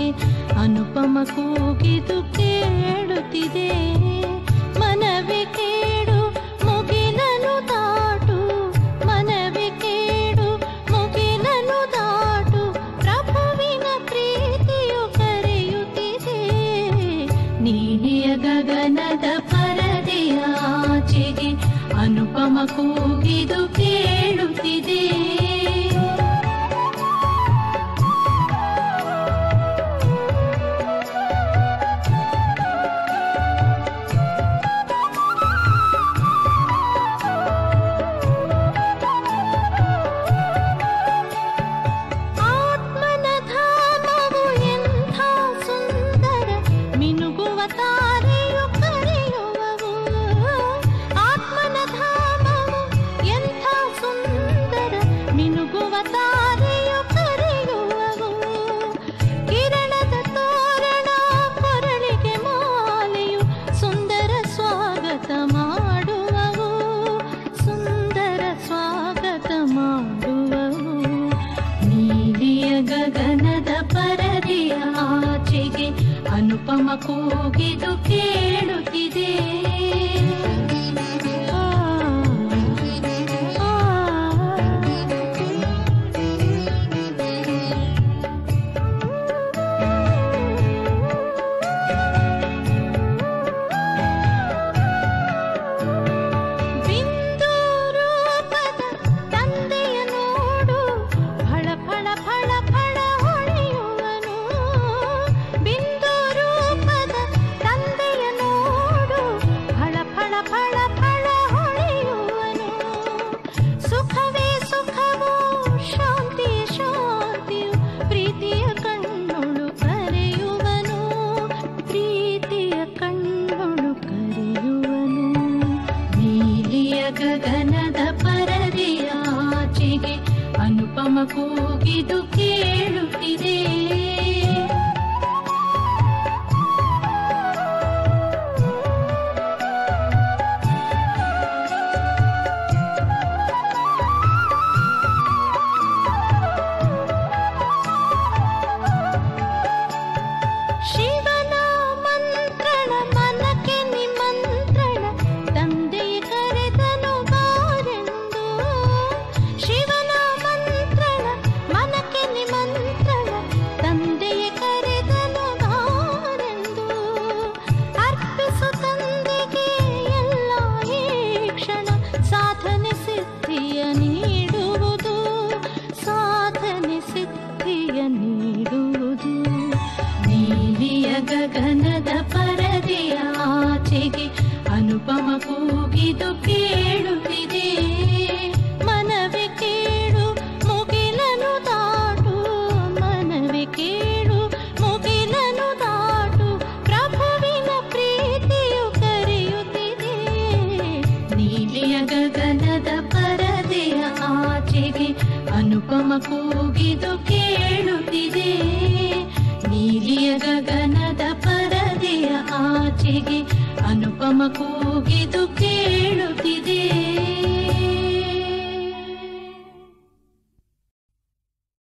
ಅನುಪಮ ಕೂಗಿದು ಕೇಳುತ್ತಿದೆ ಮನವಿ ಕೇಳು ಮುಗಿಲನು ದಾಟು ಮನವಿ ಕೇಳು ಮುಗಿಲನು ದಾಟು ಪ್ರಭುವಿನ ಪ್ರೀತಿಯು ಕರೆಯುತ್ತಿದೆ ನೀಲಿಯ ಗಗನದ ಪರದೆಯ ಆಚೆಗೆ ಅನುಪಮ ಕೂಗಿದು ಕೇಳುತ್ತಿದೆ ಆತ್ಮನ ಧಾಮವು ಎಂಥ ಸುಂದರ ಮಿನುಗುವ ತಾರೆಯು ಕರೆಯುವವು ಆತ್ಮನ ಧಾಮವು ಎಂಥ ಸುಂದರ ಮಿನುಗುವ ತಾರೆಯು ಕರೆಯುವವು ಕಿರಣದ ತೋರಣ ಕೊರಳಿಗೆ ಮಾಲೆಯು ಸುಂದರ ಸ್ವಾಗತ ಮಾಡುವವು ಸುಂದರ ಸ್ವಾಗತ ಮಾಡುವವು ನೀಲಿಯ ಗಗನದ ಪರದೆಯ ಆಚೆಗೆ ಅನುಪಮ ಕೂಗಿದು ಕೇಳುತ್ತಿದೆ ಆ, ಆ, ಬಿಂದು ರೂಪದ ತಂದೆಯ ನೋಡು ಫಳ ಫಳ ಫಳ ಫಳ ಹೊಳೆಯುವನು ಬಿಂದು ರೂಪದ ತಂದೆಯ ನೋಡು ಫಳ ಫಳ ಫಳ ಫಳ ಹೊಳೆಯುವನು ಸುಖವೇ ಸುಖವೋ ಶಾಂತಿ ಶಾಂತಿಯು ಪ್ರೀತಿಯ ಕಣ್ಣೊಳು ಕರೆಯುವನು ಪ್ರೀತಿಯ ಕಣ್ಣೊಳು ಕರೆಯುವನು ನೀಲಿಯ ಗಗನದ ಪರದೆಯ ಆಚೆಗೆ ಅನುಪಮ ಕೂಗಿದು ಕೇಳುತ್ತಿದೆ ಶಿವನ ಮಂತ್ರಣ ಮನಕ್ಕೆ ನಿಮಂತ್ರಣ ತಂದೆಯ ಕರೆದನು ಬಾರೆಂದು ಶಿವನ ಮಂತ್ರಣ ಮನಕ್ಕೆ ನಿಮಂತ್ರಣ ತಂದೆಯ ಕರೆದನು ಬಾರೆಂದು ಅರ್ಪಿಸು ತಂದೆಗೆ ಎಲ್ಲ ಈ ಕ್ಷಣ ಸಾಧನೆ ಸಿದ್ಧಿಯ ನೀಡುವುದು ಸಾಧನೆ ಸಿದ್ಧಿಯ ನೀಡುವುದು ನೀಲಿಯ ಗಗನದ ಪರದೆಯ ಆಚೆಗೆ ಅನುಪಮ ಕೂಗಿದು ಕೇಳುತ್ತಿದೆ ಮನವಿ ಕೇಳು ಮುಗಿಲನು ದಾಟು ಮನವಿ ಕೇಳು ಮುಗಿಲನು ದಾಟು ಪ್ರಭುವಿನ ಪ್ರೀತಿಯು ಕರೆಯುತ್ತಿದೆ ನೀಲಿಯ ಗಗನದ ಪರದೆಯ ಆಚೆಗೆ ಅನುಪಮ ಕೂಗಿದು ಕೇಳುತ್ತಿದೆ ನೀಲಿಯ ಗಗನದ ಪರದೆಯ ಆಚೆಗೆ ಅನುಪಮ ಕೂಗಿದು ಕೇಳುತ್ತಿದೆ